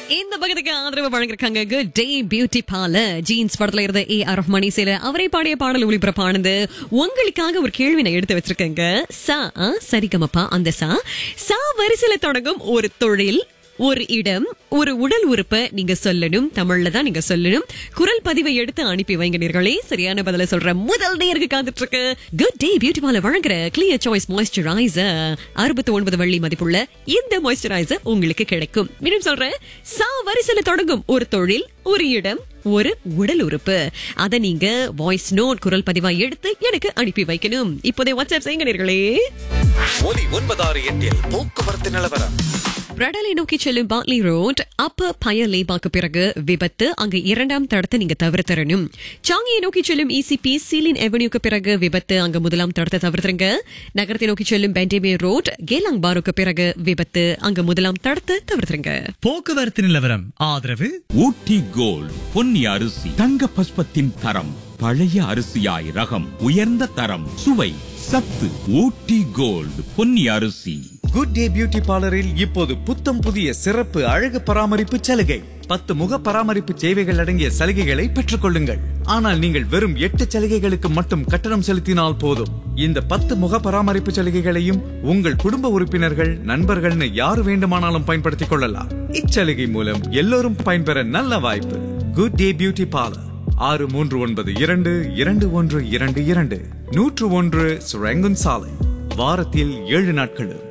இந்த பக்கத்துக்கு ஆதரவு வழங்கிருக்காங்க good day beauty parlour Jeans படத்துல இருந்த ஏ ஆர் ஆஃப் மணி சேல அவரை பாடிய பாடல் ஒளிபரப்பானது உங்களுக்காக ஒரு கேள்வி நான் எடுத்து வச்சிருக்கேங்க சா ஆ, சரிகமப்பா அந்த சா சா வரிசையில தொடங்கும் ஒரு தொழில் ஒரு இடம் ஒரு உடல் உறுப்பை நீங்க சொல்லணும் தமிழ்ல தான் நீங்க சொல்லணும் குரல் பதிவை எடுத்து அனுப்பி வைங்க நேர்களே சரியான பதில சொல்ற முதல் நேருக்கு காத்துட்டு இருக்கு குட் டே பியூட்டி பார்லர் வழங்குற கிளியர் சாய்ஸ் மாய்ஸ்சரைசர் அறுபத்தி ஒன்பது வள்ளி மதிப்புள்ள இந்த மாய்ஸ்சரைசர் உங்களுக்கு கிடைக்கும் மீண்டும் சொல்றேன் சா வரிசையில தொடங்கும் ஒரு தொழில் ஒரு இடம் ஒரு உடல் உறுப்பு அதை நீங்க வாய்ஸ் நோட் குரல் பதிவா எடுத்து எனக்கு அனுப்பி வைக்கணும் இப்போதே வாட்ஸ்அப் செய்யுங்க நேர்களே ஒலி ஒன்பதாறு எட்டில் போக்குவரத்து நிலவரம் பிரடலை நோக்கி செல்லும் பாட்லி ரோட் அப்ப பயலேபாக்கு பிறகு விபத்து அங்க இரண்டாம் தடத்தை நீங்க தவிர்த்தரணும் சாங்கியை நோக்கி செல்லும் இசிபி சீலின் எவன்யூக்கு பிறகு விபத்து அங்க முதலாம் தடத்தை தவிர்த்துருங்க நகரத்தை நோக்கி செல்லும் பென்டேமே ரோட் கேலாங் பாருக்கு பிறகு விபத்து அங்க முதலாம் தடத்தை தவிர்த்துருங்க போக்குவரத்து நிலவரம் ஆதரவு ஊட்டி கோல்ட் பொன்னி அரிசி தங்க பஸ்பத்தின் தரம் பழைய அரிசியாய் ரகம் உயர்ந்த தரம் சுவை சத்து ஊட்டி கோல்ட் பொன்னி அரிசி குட் டே பியூட்டி பார்லரில் இப்போது புத்தம் புதிய சிறப்பு அழகு பராமரிப்பு சலுகை பத்து முக பராமரிப்பு சேவைகள் அடங்கிய சலுகைகளை பெற்றுக் கொள்ளுங்கள் ஆனால் நீங்கள் வெறும் எட்டு சலுகைகளுக்கு மட்டும் கட்டணம் செலுத்தினால் போதும் இந்த பத்து முக பராமரிப்பு சலுகைகளையும் உங்கள் குடும்ப உறுப்பினர்கள் நண்பர்கள்னு யார் வேண்டுமானாலும் பயன்படுத்திக் கொள்ளலாம் இச்சலுகை மூலம் எல்லோரும் பயன்பெற நல்ல வாய்ப்பு குட் டே பியூட்டி பார்லர் ஆறு மூன்று ஒன்பது இரண்டு இரண்டு ஒன்று இரண்டு இரண்டு நூற்று ஒன்று சுரங்கன் சாலை வாரத்தில் ஏழு நாட்களும்